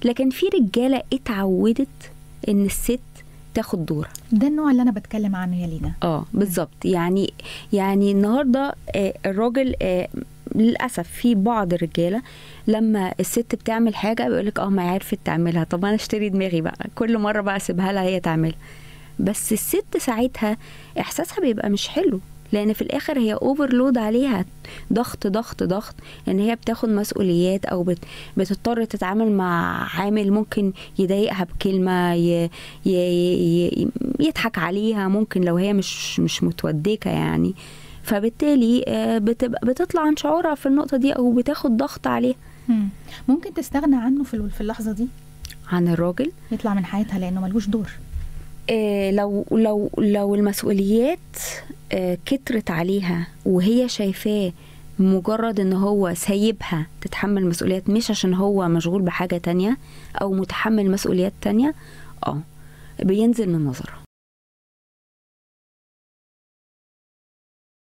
لكن في رجاله اتعودت ان الست تاخد دورها ده النوع اللي انا بتكلم عنه يا لينا اه بالظبط يعني يعني النهارده آه، الراجل آه، للاسف في بعض الرجاله لما الست بتعمل حاجه بيقول لك اه ما هي عرفت تعملها طب انا اشتري دماغي بقى كل مره بقى اسيبها لها هي تعملها بس الست ساعتها احساسها بيبقى مش حلو لان في الاخر هي اوفرلود عليها ضغط ضغط ضغط ان هي بتاخد مسؤوليات او بت بتضطر تتعامل مع عامل ممكن يضايقها بكلمه ي ي ي يضحك عليها ممكن لو هي مش مش متودكه يعني فبالتالي آه، بتبقى بتطلع عن شعورها في النقطه دي او بتاخد ضغط عليها مم. ممكن تستغنى عنه في ال- في اللحظه دي عن الراجل يطلع من حياتها لانه ملوش دور آه، لو لو لو المسؤوليات آه، كترت عليها وهي شايفاه مجرد ان هو سايبها تتحمل مسؤوليات مش عشان هو مشغول بحاجة تانية او متحمل مسؤوليات تانية اه بينزل من نظرها